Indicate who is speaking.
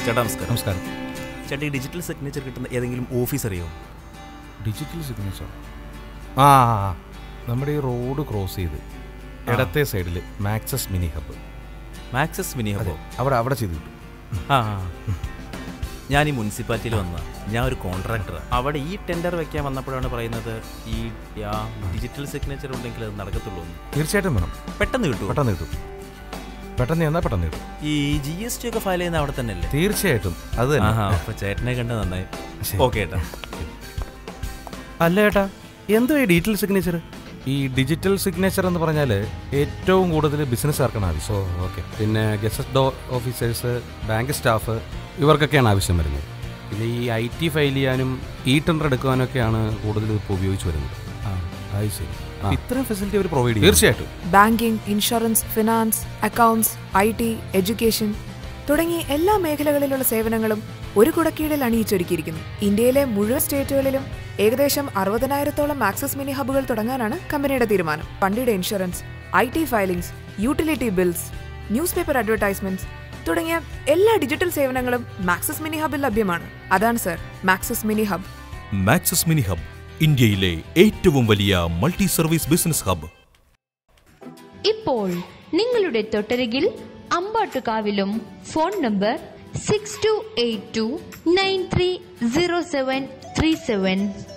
Speaker 1: ചേട്ടാ നമസ്കാരം
Speaker 2: നമസ്കാരം
Speaker 1: ചേട്ടാ ഈ ഡിജിറ്റൽ സിഗ്നേച്ചർ കിട്ടുന്ന ഏതെങ്കിലും ഓഫീസ് അറിയോ
Speaker 2: ഡിജിറ്റൽ സിഗ്നേച്ചർ ആ ആ, ആ. നമ്മുടെ ഈ റോഡ് ക്രോസ് ചെയ്ത് ഇടത്തെ സൈഡിൽ Maxus mini hub
Speaker 1: Maxus mini ഹബോ
Speaker 2: അവിടെ അവിടെ ചെയ്ത് കിട്ടും
Speaker 1: ആ ആ. ഞാൻ ഈ മുനിസിപ്പാലിറ്റിയിൽ വന്ന ഞാൻ ഒരു കോൺട്രാക്ടർ അവിടെ ഈ ടെൻഡർ വെക്കാൻ വന്നപ്പോഴാണ് പറയുന്നത് ഈ ആ ഡിജിറ്റൽ സിഗ്നേച്ചർ ഉണ്ടെങ്കിൽ അത് നടക്കത്തുള്ളൂ എന്ന്.
Speaker 2: തീർച്ചയായിട്ടും വേണം
Speaker 1: പെട്ടെന്ന് കിട്ടുമോ
Speaker 2: പെട്ടെന്ന് കിട്ടും പെട്ടെന്ന് ചെന്നാൽ പെട്ടെന്ന് കിട്ടും
Speaker 1: ഈ ജി എസ് ടി ഒക്കെ ഫയൽ ചെയ്യുന്ന അവിടെ തന്നെ അല്ലേ
Speaker 2: തീർച്ചയായിട്ടും അത് തന്നെ
Speaker 1: ആഹാ അപ്പൊ ചേട്ടനെ കണ്ട് നന്നായി
Speaker 2: ശരി.
Speaker 1: ഓക്കെ ഏട്ടാ
Speaker 2: അല്ല ഏട്ടാ എന്തോ ഈ ഡിജിറ്റൽ സിഗ്നേച്ചർ ഈ ഡിജിറ്റൽ സിഗ്നേച്ചർ എന്ന് പറഞ്ഞാൽ ഏറ്റവും കൂടുതൽ ബിസിനസ്സുകാർക്കാണ് ആവശ്യം ഓക്കെ പിന്നെ ഗസറ്റ് ഓഫീസേഴ്സ് ബാങ്ക് സ്റ്റാഫ് ഇവർക്കൊക്കെയാണ് ആവശ്യം വരുന്നത് പിന്നെ ഈ ഐ ടി ഫയൽ ചെയ്യാനും ഇ ടെൻഡർ എടുക്കാനൊക്കെയാണ് കൂടുതൽ ഇപ്പോൾ ഉപയോഗിച്ച് വരുന്നത് ആ അത് ശരി ഇത്രയും ഫെസിലിറ്റി അവർ പ്രൊവൈഡ് ചെയ്യും തീർച്ചയായിട്ടും
Speaker 3: banking insurance finance accounts I T education തുടങ്ങി എല്ലാ മേഖലകളിലുള്ള സേവനങ്ങളും ഒരു കുടക്കീഴിൽ അണിയിച്ചൊരുക്കിയിരിക്കുന്നു ഇന്ത്യയിലെ മുഴുവൻ സ്റ്റേറ്റുകളിലും ഏകദേശം അറുപതിനായിരത്തോളം ആക്സസ് മിനി ഹബ്ബുകൾ തുടങ്ങാനാണ് കമ്പനിയുടെ തീരുമാനം വണ്ടിയുടെ insurance I T filings utility bills news paper advertisements തുടങ്ങിയ എല്ലാ ഡിജിറ്റൽ സേവനങ്ങളും മാക്സസ് മിനി ഹബിൽ ലഭ്യമാണ് അതാണ് sir Maxus mini hub
Speaker 4: Maxus mini hub ഇന്ത്യയിലെ ഏറ്റവും വലിയ മൾട്ടി സർവീസ് ബിസിനസ് ഹബ്
Speaker 5: ഇപ്പോൾ നിങ്ങളുടെ തൊട്ടരികിൽ അമ്പാട്ടുകാവിലും phone number six two eight two nine three zero seven three seven